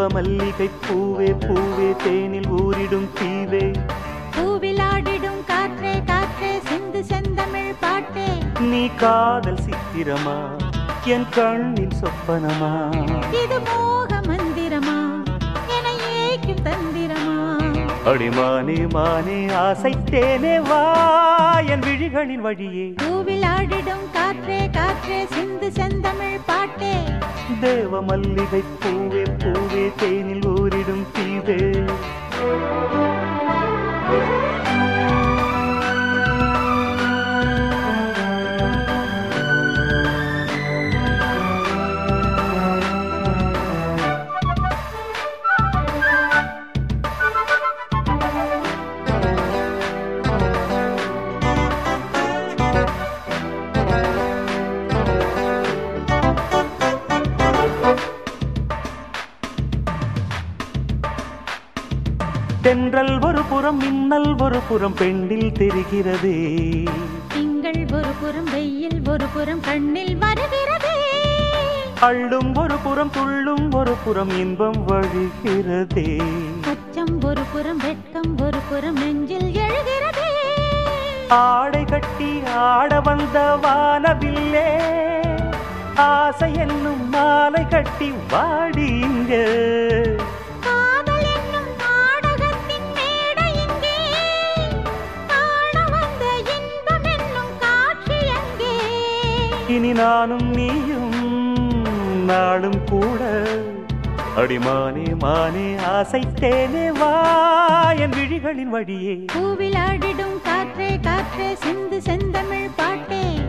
தேவ மல்லிகை பூவே பூவே தேனில் ஊரிடும் தீவே பூவிலாடிடும் காற்றே காற்றே சிந்து செந்தமிழ் பாட்டே நீ காதல் சித்திரமா என் கண்ணின் சொப்பனமா இது மோக மந்திரமா என ஏக்கும் தந்திரமா அடிமானே மானே ஆசைத்தேனே வா என் விழிகளின் வழியே பூவிலாடிடும் காற்றே காற்றே சிந்து செந்தமிழ் பாட்டே தேவ மல்லிகை பூவே பூவே தேனில் ஊரிடும் தீவே தென்றல் ஒரு புறம் மின்னல் ஒரு புறம் பெண்ணில் தெரிகிறதே திங்கள் ஒரு புறம் வெயில் ஒரு புறம் கண்ணில் வருகிறதே அள்ளும் ஒரு புறம் துள்ளும் ஒரு புறம் இன்பம் வழிகிறதே அச்சம் ஒரு புறம் வெட்கம் ஒரு புறம் நெஞ்சில் எழுகிறதே ஆடை கட்டி ஆட வந்த வானவில்லே ஆசை என்னும் மாலை கட்டி வாடி இங்க காதல் என்னும் நாடகத்தின் மேடை இங்கே காண வந்த இன்பம் என்னும் காட்சி எங்கே இனி நானும் நீயும் நாளும் கூட அடிமானே மானே ஆசைத்தேனே வா என் விழிகளின் வழியே பூவில் ஆடிடும் காற்றே காற்றே சிந்து செந்தமிழ் பாட்டே